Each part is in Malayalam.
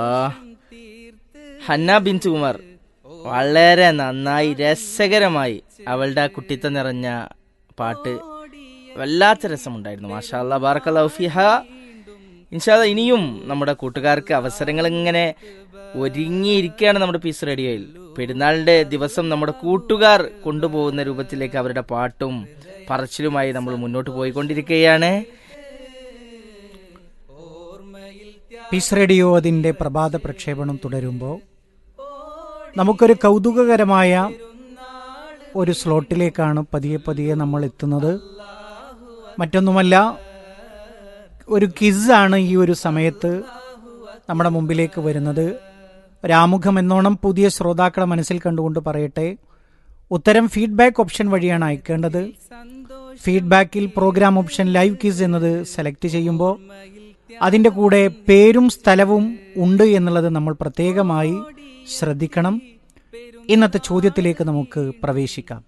ആ, ഹന്ന ബിൻ ഉമർ വളരെ നന്നായി രസകരമായി അവളുടെ ആ കുട്ടിത്തം നിറഞ്ഞ പാട്ട് വല്ലാത്ത രസമുണ്ടായിരുന്നു മാഷാല്ല ബാർക്കലൗഫിഹ ഇൻഷാല്ല ഇനിയും നമ്മുടെ കൂട്ടുകാർക്ക് അവസരങ്ങൾ ഇങ്ങനെ ഒരുങ്ങിയിരിക്കുകയാണ് നമ്മുടെ പീസ് റേഡിയോയിൽ പെരുന്നാളിന്റെ ദിവസം നമ്മുടെ കൂട്ടുകാർ കൊണ്ടുപോകുന്ന രൂപത്തിലേക്ക് അവരുടെ പാട്ടും പറച്ചിലുമായി നമ്മൾ മുന്നോട്ട് പോയിക്കൊണ്ടിരിക്കുകയാണ് പീസ് റേഡിയോ അതിൻ്റെ പ്രഭാത പ്രക്ഷേപണം തുടരുമ്പോൾ നമുക്കൊരു കൗതുകകരമായ ഒരു സ്ലോട്ടിലേക്കാണ് പതിയെ പതിയെ നമ്മൾ എത്തുന്നത് മറ്റൊന്നുമല്ല ഒരു കിസ്സാണ് ഈ ഒരു സമയത്ത് നമ്മുടെ മുമ്പിലേക്ക് വരുന്നത് ഒരാമുഖം എന്നോണം പുതിയ ശ്രോതാക്കളെ മനസ്സിൽ കണ്ടുകൊണ്ട് പറയട്ടെ ഉത്തരം ഫീഡ്ബാക്ക് ഓപ്ഷൻ വഴിയാണ് അയക്കേണ്ടത് ഫീഡ്ബാക്കിൽ പ്രോഗ്രാം ഓപ്ഷൻ ലൈവ് കിസ് എന്നത് സെലക്ട് ചെയ്യുമ്പോൾ അതിൻ്റെ കൂടെ പേരും സ്ഥലവും ഉണ്ട് എന്നുള്ളത് നമ്മൾ പ്രത്യേകമായി ശ്രദ്ധിക്കണം ഇന്നത്തെ ചോദ്യത്തിലേക്ക് നമുക്ക് പ്രവേശിക്കാം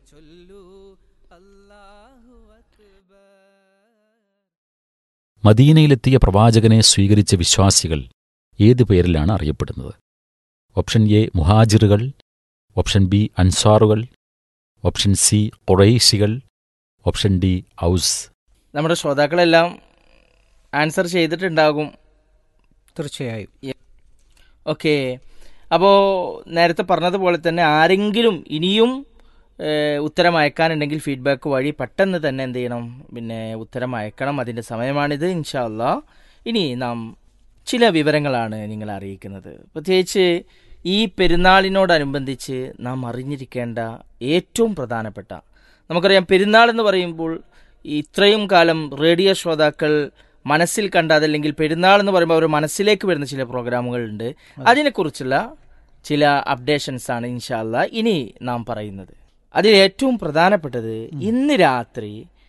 മദീനയിലെത്തിയ പ്രവാചകനെ സ്വീകരിച്ച വിശ്വാസികൾ ഏത് പേരിലാണ് അറിയപ്പെടുന്നത് ഓപ്ഷൻ എ മുഹാജിറുകൾ ഓപ്ഷൻ ബി അൻസാറുകൾ ഓപ്ഷൻ സി ഖുറൈശികൾ ഓപ്ഷൻ ഡി ഔസ് നമ്മുടെ ശ്രോതാക്കളെല്ലാം ആൻസർ ചെയ്തിട്ടുണ്ടാകും തീർച്ചയായും ഓക്കെ അപ്പോൾ നേരത്തെ പറഞ്ഞതുപോലെ തന്നെ ആരെങ്കിലും ഇനിയും ഏഹ്, ഉത്തരം അയക്കാനുണ്ടെങ്കിൽ ഫീഡ്ബാക്ക് വഴി പെട്ടെന്ന് തന്നെ എന്ത് ചെയ്യണം പിന്നെ ഉത്തരം അയക്കണം അതിൻ്റെ സമയമാണിത് ഇൻഷാല്ല ഇനി നാം ചില വിവരങ്ങളാണ് നിങ്ങൾ അറിയിക്കുന്നത് പ്രത്യേകിച്ച് ഈ പെരുന്നാളിനോടനുബന്ധിച്ച് നാം അറിഞ്ഞിരിക്കേണ്ട ഏറ്റവും പ്രധാനപ്പെട്ട നമുക്കറിയാം പെരുന്നാൾ എന്ന് പറയുമ്പോൾ ഇത്രയും കാലം റേഡിയോ ശ്രോതാക്കൾ മനസ്സിൽ കണ്ട അതല്ലെങ്കിൽ പെരുന്നാൾ എന്ന് പറയുമ്പോൾ അവർ മനസ്സിലേക്ക് വരുന്ന ചില പ്രോഗ്രാമുകളുണ്ട് അതിനെക്കുറിച്ചുള്ള ചില അപ്ഡേഷൻസ് ആണ് ഇൻഷാല്ല ഇനി നാം പറയുന്നത് അതിൽ ഏറ്റവും പ്രധാനപ്പെട്ടത് ഇന്ന് രാത്രി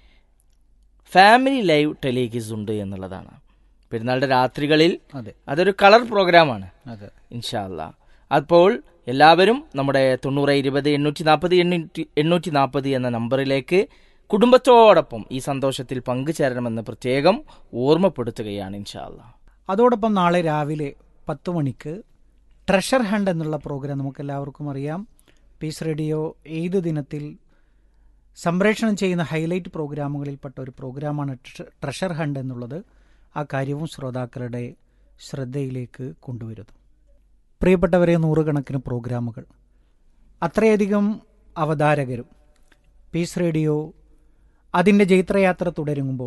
ഫാമിലി ലൈവ് ടെലിഗിസ് ഉണ്ട് എന്നുള്ളതാണ് പെരുന്നാളുടെ രാത്രികളിൽ അതെ അതൊരു കളർ പ്രോഗ്രാമാണ് അതെ ഇൻഷാല്ല അപ്പോൾ എല്ലാവരും നമ്മുടെ തൊണ്ണൂറ് ഇരുപത് എണ്ണൂറ്റി നാൽപ്പത് എണ്ണൂറ്റി എണ്ണൂറ്റി നാൽപ്പത് എന്ന നമ്പറിലേക്ക് കുടുംബത്തോടൊപ്പം ഈ സന്തോഷത്തിൽ പങ്കുചേരണമെന്ന് പ്രത്യേകം ഓർമ്മപ്പെടുത്തുകയാണ് ഇൻഷാല്ല അതോടൊപ്പം നാളെ രാവിലെ പത്ത് മണിക്ക് ട്രഷർ ഹണ്ട് എന്നുള്ള പ്രോഗ്രാം നമുക്ക് എല്ലാവർക്കും അറിയാം പീസ് റേഡിയോ ഏത് ദിനത്തിൽ സംപ്രേഷണം ചെയ്യുന്ന ഹൈലൈറ്റ് പ്രോഗ്രാമുകളിൽപ്പെട്ട ഒരു പ്രോഗ്രാമാണ് ട്രഷ- ട്രഷർ ഹണ്ട് എന്നുള്ളത് ആ കാര്യവും ശ്രോതാക്കളുടെ ശ്രദ്ധയിലേക്ക് കൊണ്ടുവരുന്നു പ്രിയപ്പെട്ടവരെ നൂറുകണക്കിന് പ്രോഗ്രാമുകൾ അത്രയധികം അവതാരകരും പീസ് റേഡിയോ അതിൻ്റെ ജൈത്രയാത്ര തുടരുമ്പോൾ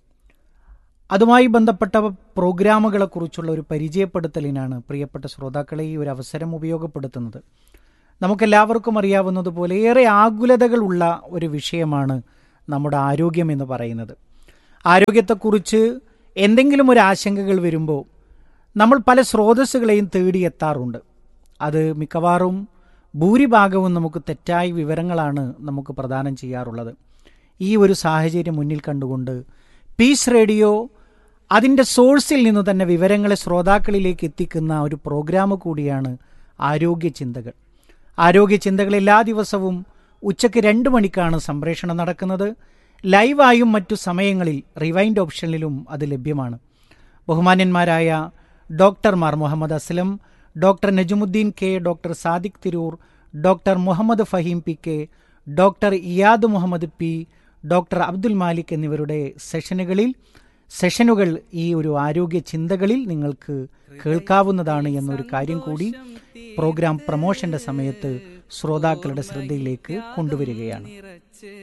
അതുമായി ബന്ധപ്പെട്ട പ്രോഗ്രാമുകളെക്കുറിച്ചുള്ള ഒരു പരിചയപ്പെടുത്തലിനാണ് പ്രിയപ്പെട്ട ശ്രോതാക്കളെ ഈ ഒരു അവസരം ഉപയോഗപ്പെടുത്തുന്നത് നമുക്കെല്ലാവർക്കും അറിയാവുന്നതുപോലെ ഏറെ ആകുലതകളുള്ള ഒരു വിഷയമാണ് നമ്മുടെ ആരോഗ്യം എന്ന് പറയുന്നത് ആരോഗ്യത്തെക്കുറിച്ച് എന്തെങ്കിലും ഒരു ആശങ്കകൾ വരുമ്പോൾ നമ്മൾ പല സ്രോതസ്സുകളെയും തേടിയെത്താറുണ്ട് അത് മിക്കവാറും ഭൂരിഭാഗവും നമുക്ക് തെറ്റായ വിവരങ്ങളാണ് നമുക്ക് പ്രദാനം ചെയ്യാറുള്ളത് ഈ ഒരു സാഹചര്യം മുന്നിൽ കണ്ടുകൊണ്ട് പീസ് റേഡിയോ അതിൻ്റെ സോഴ്സിൽ നിന്ന് തന്നെ വിവരങ്ങളെ ശ്രോതാക്കളിലേക്ക് എത്തിക്കുന്ന ഒരു പ്രോഗ്രാം കൂടിയാണ് ആരോഗ്യ ചിന്തകൾ ആരോഗ്യ ചിന്തകൾ എല്ലാ ദിവസവും ഉച്ചയ്ക്ക് രണ്ട് മണിക്കാണ് സംപ്രേഷണം നടക്കുന്നത് ലൈവായും മറ്റു സമയങ്ങളിൽ റിവൈൻഡ് ഓപ്ഷനിലും അത് ലഭ്യമാണ് ബഹുമാന്യന്മാരായ ഡോക്ടർമാർ Muhammad Aslam doctor Najumuddin K doctor Sadiq Tirur doctor Muhammad Faheem P K doctor Iyad Muhammad P doctor Abdul Malik എന്നിവരുടെ സെഷനുകളിൽ സെഷനുകൾ ഈ ഒരു ആരോഗ്യ ചിന്തകളിൽ നിങ്ങൾക്ക് കേൾക്കാവുന്നതാണ് എന്നൊരു കാര്യം കൂടി പ്രോഗ്രാം പ്രമോഷന്റെ സമയത്ത് ശ്രോതാക്കളുടെ ശ്രദ്ധയിലേക്ക് കൊണ്ടുവരികയാണ്